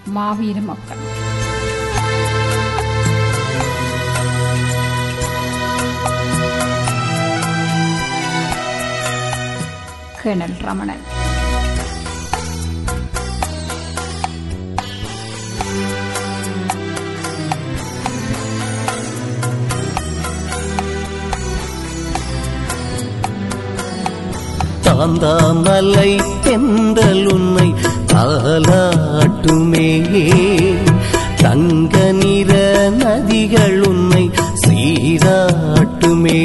மாவீர மக்கள் கேணல் ரமணன் தாந்தாமலை தென்றல் உன்னை தாலாட்டுமே தங்க நிற நதிகள் உன்னை சீராட்டுமே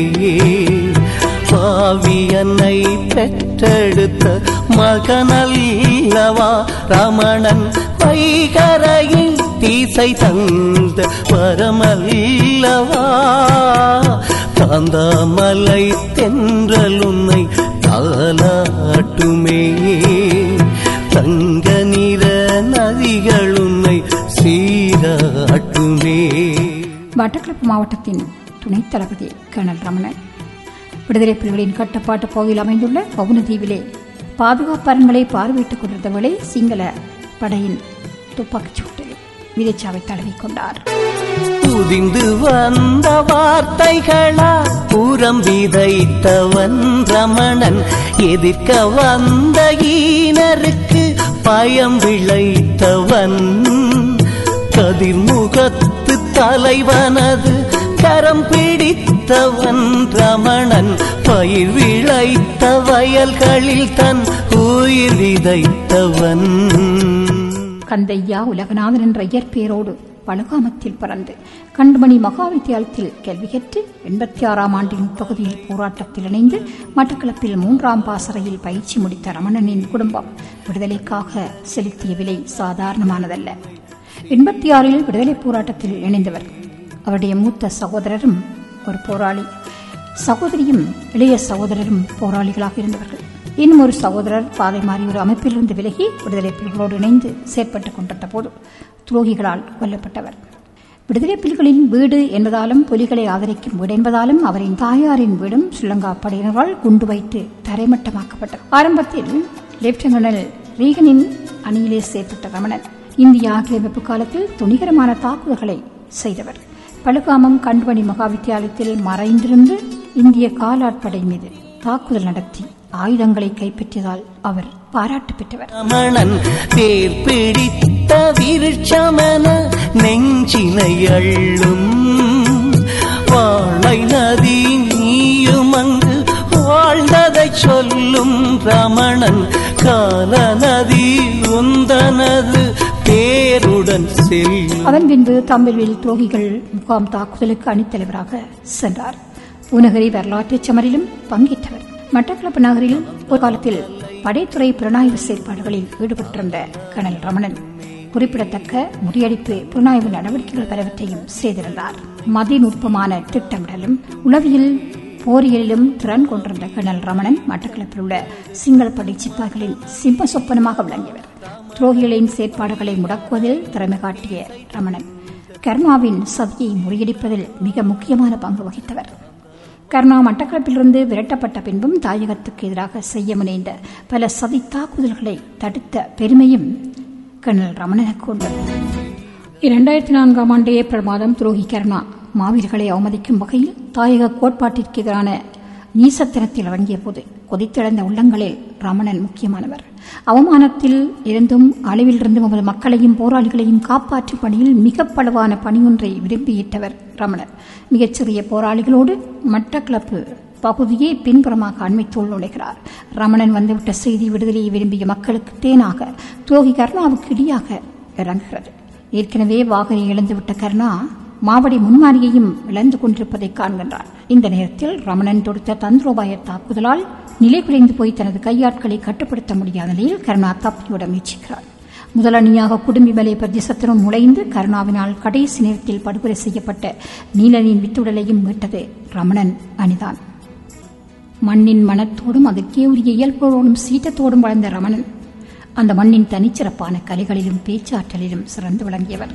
பாவி என்னை பெற்றெடுத்த மகனல்லவா ரமணன் வைகரையில் தீசை தந்த வரமல்லவா தாந்தாமலை தென்றல் உன்னை தாலாட்டுமே தங்க நிற நதிகள் உன்னை சீராட்டுமே வட்டக்கிழப்பு மாவட்டத்தின் துணைத் தளபதி கர்னல் ரமணன் விடுதலை புலிகளின் கட்டுப்பாட்டு பகுதியில் அமைந்துள்ள பவுனதீவிலே பாதுகாப்பரன்களை பார்வையிட்டுக் கொண்டிருந்த வேளை சிங்கள படையின் துப்பாக்கிச் சூட்டில் விதைச்சாவை தடவிக்கொண்டார் புதிந்து வந்த வார்த்தைகளா புறம் விதைத்தவன் ரமணன் எதிர்க்க வந்த ஈனருக்கு பயம் விளைத்தவன் கதிர்முகத்து தலைவனது கரம் பிடித்தவன் ரமணன் பயிர் விளைத்த வயல்களில் தன் உயிர் விதைத்தவன் கந்தையா உலகநாதன் என்ற இயற்பெயரோடு பழுகாமத்தில் பிறந்து கண்டுமணி மகாவித்தியாலயத்தில் கல்வி கற்று எண்பத்தி ஆறாம் ஆண்டின் பகுதியில் போராட்டத்தில் இணைந்து மட்டக்களப்பில் மூன்றாம் பாசறையில் பயிற்சி முடித்த ரமணனின் குடும்பம் விடுதலைக்காக செலுத்திய விலை சாதாரணமானதல்ல எண்பத்தி ஆறில் விடுதலை போராட்டத்தில் இணைந்தவர் அவருடைய மூத்த சகோதரரும் ஒரு போராளி சகோதரியும் இளைய சகோதரரும் போராளிகளாக இருந்தவர்கள் இன்னும் ஒரு சகோதரர் பாதை மாறி ஒரு அமைப்பிலிருந்து விலகி விடுதலை புலிகளோடு இணைந்து செயற்பட்டுக் கொண்டிருந்த போது துரோகிகளால் கொல்லப்பட்டவர் விடுதலை புலிகளின் வீடு என்பதாலும் புலிகளை ஆதரிக்கும் வீடு என்பதாலும் அவரின் தாயாரின் வீடும் ஸ்ரீலங்கா படையினரால் குண்டு வைத்து தரைமட்டமாக்கப்பட்டது ஆரம்பத்தில் லெப்டினல் ரீகனின் அணியிலே செயற்பட்ட ரமணன் இந்திய ஆக்கிரமிப்பு காலத்தில் துணிகரமான தாக்குதல்களை செய்தவர் பழுகாமம் கண்டுவணி மகாவித்தியாலயத்தில் மறைந்திருந்து இந்திய காலாட்படை மீது தாக்குதல் நடத்தி ஆயுதங்களை கைப்பற்றியதால் அவர் பாராட்டு பெற்றவர் ரமணன் பேர் பிடித்த விருட்சமன நெஞ்சினை அள்ளும் வாழை நதி நீயும் அங்கு வாழ்ந்ததை சொல்லும் ரமணன் கால நதி உந்தனது பேருடன் செல்லும் அதன் பின்பு தம்பில்வில் துரோகிகள் முகாம் தாக்குதலுக்கு அணித்தலைவராக சென்றார் பூநகரி வரலாற்றுச் சமரிலும் பங்கேற்றவர் மட்டக்களப்பு நகரில் ஒரு காலத்தில் படைத்துறை புலனாய்வு செயற்பாடுகளில் ஈடுபட்டிருந்த கனல் ரமணன் குறிப்பிடத்தக்க முறியடிப்பு புலனாய்வு நடவடிக்கைகள் பலவற்றையும் செய்திருந்தார் மதிநுட்பமான திட்டமிடலும் உளவியல் போரியலிலும் திறன் கொண்டிருந்த கர்னல் ரமணன் மட்டக்களப்பில் உள்ள சிங்கள படை சிப்பாய்களின் சிம்ம சொப்பனமாக விளங்கியவர் துரோகிகளின் செயற்பாடுகளை முடக்குவதில் திறமை காட்டிய ரமணன் கருணாவின் சதியை முறியடிப்பதில் மிக முக்கியமான பங்கு வகித்தவர் கருணா மட்டக்களப்பிலிருந்து விரட்டப்பட்ட பின்பும் தாயகத்துக்கு எதிராக செய்ய முனைந்த பல சதி தாக்குதல்களை தடுத்த பெருமையும் கர்னல் ரமணனுக்கு உண்டு இரண்டாயிரத்தி நான்காம் ஆண்டு ஏப்ரல் மாதம் துரோகி கருணா மாவீரர்களை அவமதிக்கும் வகையில் தாயக கோட்பாட்டிற்கு எதிரான நீசத்தனத்தில் இறங்கிய போது கொதித்தெழுந்த உள்ளங்களில் ரமணன் முக்கியமானவர் அவமானத்தில் இருந்தும் அழிவிலிருந்தும் நமது மக்களையும் போராளிகளையும் காப்பாற்றும் பணியில் மிக பழுவான பணியொன்றை விரும்பியிட்டவர் ரமணன் மிகச்சிறிய போராளிகளோடு மட்டக்களப்பு பகுதியே பின்புறமாக அண்மைத்தோல் நுழைகிறார் ரமணன் வந்துவிட்ட செய்தி விடுதலையை விரும்பிய மக்களுக்கு தேனாக துரோகி கருணாவுக்கு இடியாக இறங்குகிறது ஏற்கனவே வாகனை இழந்துவிட்ட கருணா மாவடி முன்மாரியையும் இழந்து கொண்டிருப்பதை காண்கின்றார் இந்த நேரத்தில் ரமணன் தொடுத்த தந்திரோபாய தாக்குதலால் நிலை குறைந்து போய் தனது கையாட்களை கட்டுப்படுத்த முடியாத நிலையில் கருணா தப்பியோட முயற்சிக்கிறார் முதலணியாக குடும்பிமலை பிரதேசத்திலும் நுழைந்து கருணாவினால் கடைசி நேரத்தில் படுகொலை செய்யப்பட்ட நீலனின் வித்துடலையும் மீட்டது ரமணன் அணிதான் மண்ணின் மனத்தோடும் அதற்கே உரிய இயல்போடும் சீற்றத்தோடும் வளர்ந்த ரமணன் அந்த மண்ணின் தனிச்சிறப்பான கலைகளிலும் பேச்சாற்றலிலும் சிறந்து விளங்கியவர்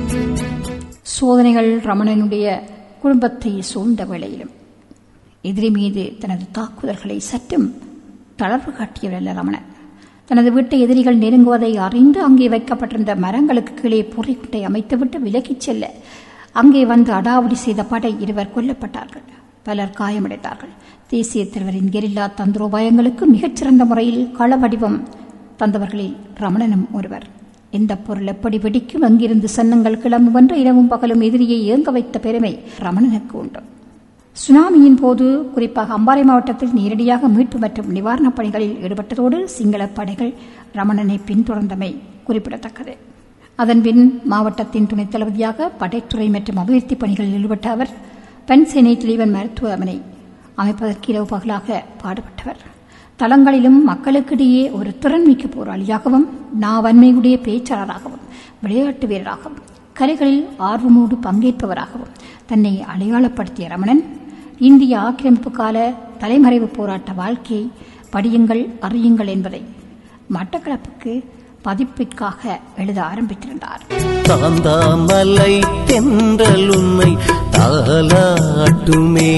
சோதனைகள் ரமணனுடைய குடும்பத்தை சூழ்ந்த வேளையிலும் எதிரி மீது தனது தாக்குதல்களை சற்றும் தளர்வு காட்டியவரல்ல ரமணன் தனது வீட்டை எதிரிகள் நெருங்குவதை அறிந்து அங்கே வைக்கப்பட்டிருந்த மரங்களுக்கு கீழே பொறிக்குட்டை அமைத்துவிட்டு விலகிச் செல்ல அங்கே வந்து அடாவடி செய்த படை இருவர் கொல்லப்பட்டார்கள் பலர் காயமடைந்தார்கள் தேசிய தலைவரின் கெரில்லா தந்திரோபாயங்களுக்கு மிகச்சிறந்த முறையில் கள வடிவம் தந்தவர்களில் ரமணனும் ஒருவர் எந்த பொருள் எப்படி வெடிக்கும் அங்கிருந்து சன்னங்கள் கிளம்புவென்று இரவும் பகலும் எதிரியை ஏங்க வைத்த பெருமை ரமணனுக்கு உண்டு சுனாமியின் போது குறிப்பாக அம்பாறை மாவட்டத்தில் நேரடியாக மீட்பு மற்றும் நிவாரணப் பணிகளில் ஈடுபட்டதோடு சிங்கள படைகள் ரமணனை பின்தொடர்ந்தமை குறிப்பிடத்தக்கது அதன்பின் மாவட்டத்தின் துணைத் தளபதியாக படைத்துறை மற்றும் அபிவிருத்தி பணிகளில் ஈடுபட்ட அவர் பென்சேனை திலீவன் மருத்துவமனை அமைப்பதற்கு இரவு பகலாக பாடுபட்டவர் தளங்களிலும் மக்களுக்கிடையே ஒரு திறன்மிக்க போராளியாகவும் நாவன்மையுடைய பேச்சாளராகவும் விளையாட்டு வீரராகவும் கலைகளில் ஆர்வமோடு பங்கேற்பவராகவும் தன்னை அடையாளப்படுத்திய ரமணன் இந்திய ஆக்கிரமிப்பு கால தலைமறைவு போராட்ட வாழ்க்கையை படியுங்கள் அறியுங்கள் என்பதை மட்டக்களப்புக்கு பதிப்பிற்காக எழுத ஆரம்பித்திருந்தார் தாந்தாமலை தென்றல் உன்னை தாலாட்டுமே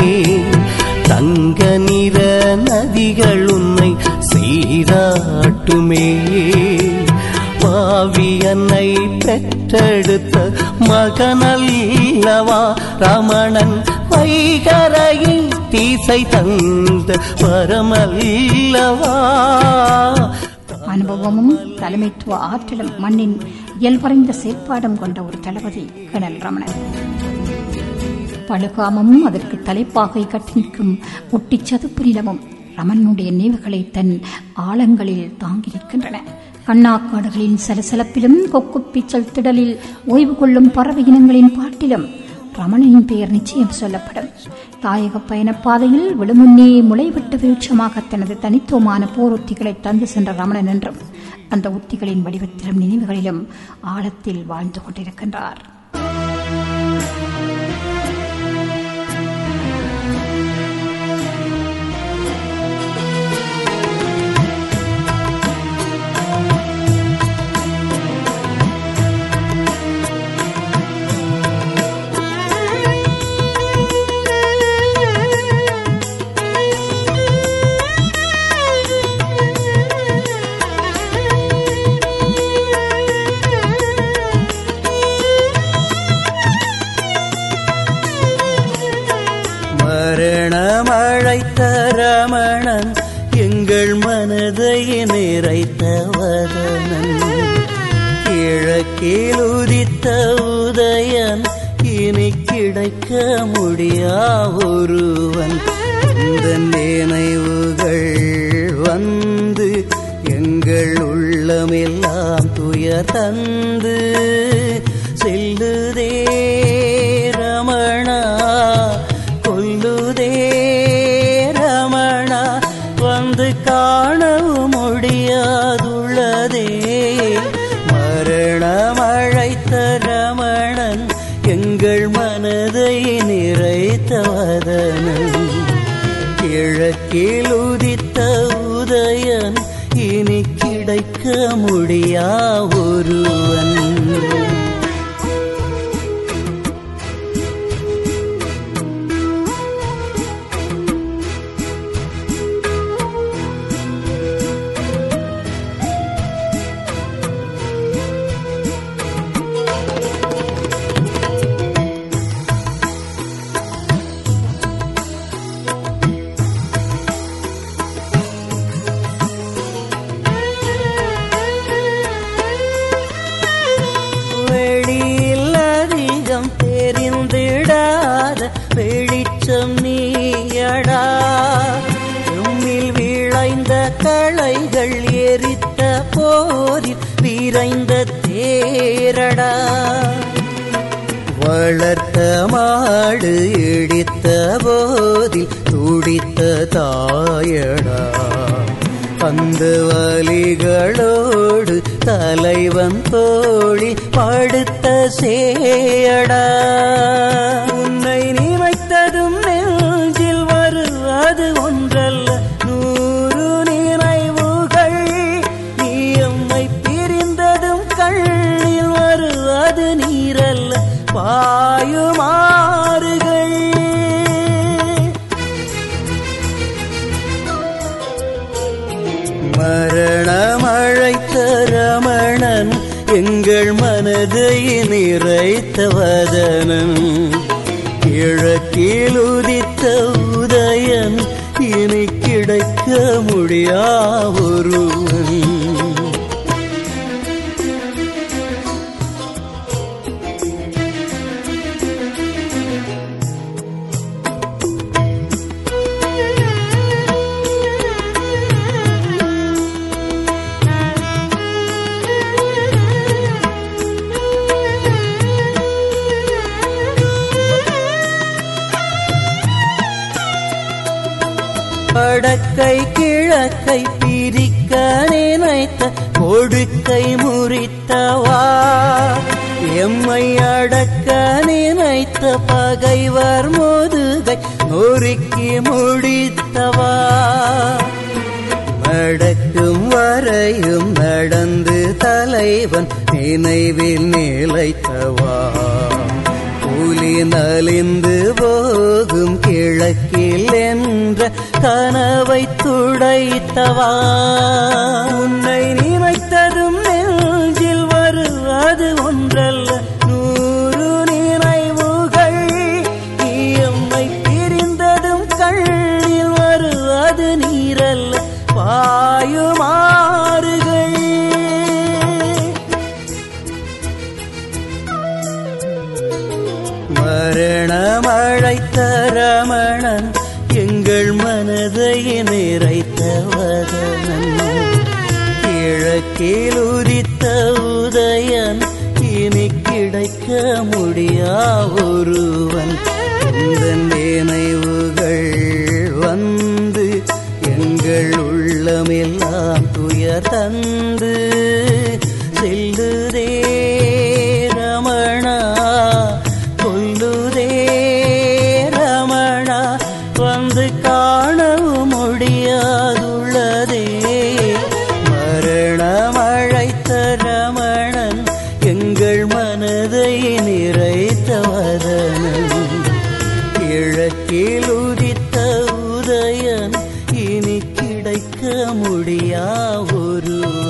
தங்க நிற நதிகள் உன்னை சீராட்டுமே பாவி என்னை பெற்றெடுத்த மகனல்லவா ரமணன் வைகரையில் தீசை தந்த வரமல்லவா அனுபவமும் தலைமைத்துவ ஆற்றலும் மண்ணின் இயல்பறைந்த செயற்பாடும் கொண்ட ஒரு தளபதி கனல் ரமணன் பழுகாமமும் அதற்கு தலைப்பாகை கட்டி நிற்கும் ஒட்டிச் சதுப்பு நிலமும் ரமணனுடைய நினைவுகளை தன் ஆழங்களில் தாங்கி நிற்கின்றன கண்ணாக்காடுகளின் சலசலப்பிலும் கொக்குப்பிச்சல் திடலில் ஓய்வு கொள்ளும் பறவை இனங்களின் பாட்டிலும் ரமணனின் பெயர் நிச்சயம் சொல்லப்படும் தாயக பயணப்பாதையில் விழுமுன்னே முளைவிட்ட விருட்சமாக தனது தனித்துவமான போர் உத்திகளை தந்து சென்ற ரமணன் என்றும் அந்த உத்திகளின் வடிவத்திலும் நினைவுகளிலும் ஆழத்தில் வாழ்ந்து கொண்டிருக்கின்றார் மரணமழைத்த ரமணன் எங்கள் மனதை நிறைத்த வதனன் கிழக்கில் உதித்த உதயன் இனி கிடைக்க முடியா ஒருவன் இந்த நினைவுகள் வந்து எங்கள் உள்ளமெல்லாம் துயர் தந்து செல்லுதே ரமணா கொல்லுதே ரமணா வந்து காணவும் முடியாதுள்ளதே மரணமழைத்த ரமணன் எங்கள் மனதை நிறைத்தவதனன் கிழக்கில் உதித்த உதயன் இனி கிடைக்க முடியா ஒருவன் வெளியில் அதிகம் தெரிந்திடாத வெளிச்சம் நீயடா உம்மில் விளைந்த களைகள் எரித்த போரில் விரைந்த தேரடா வளர்த்த மாடு இடித்த போதில் துடித்த தாயடா அந்த வலிகளோடு தலைவன் தோழி படுத்த சேயடா உன்னை நினைத்ததும் நெஞ்சில் வருவது ஒன்றல்ல நூறு நினைவுகள் நீ எம்மை பிரிந்ததும் கண்ணில் வருவது நீரல்ல பாயுமாறுகள் மரண எங்கள் மனதை நிறைத்த வதனன் கிழக்கில் உதித்த உதயன் இனி கிடைக்க முடியா ஒருவன் வடக்கை கிழக்கை பிரிக்க நினைத்த கொடுக்கை முறித்தவா எம்மை அடக்க நினைத்த பகைவர் முதுகை நொறுக்கி முடித்தவா நடக்கும் வரையும் நடந்து தலைவன் நினைவில் நிலைத்தவா புலி நலிந்து போகும் கிழக்கில் என்ற கனவை துடைத்தவா உன்னை நினைத்ததும் நெஞ்சில் வருவது ஒன்றல்ல நூறு நினைவுகள் எம்மை பிரிந்ததும் கண்ணில் வருவது நீரல்ல பாயுமாறுகள் மரணமழைத்த ரமணன் எங்கள் மனதை நிறைத்தவதனன் கிழக்கில் உதித்த உதயன் இனி கிடைக்க முடியா ஒருவன் இந்த நினைவுகள் வந்து எங்கள் உள்ளமெல்லாம் துயர் தந்து செல்லுதே ரமணா கொல்லுதே ரமணா வந்து காணவும் முடியாதுள்ளதே மரணமழைத்த ரமணன் எங்கள் மனதை நிறைத்தவதனன் கிழக்கில் உதித்த உதயன் இனி கிடைக்க முடியா ஒரு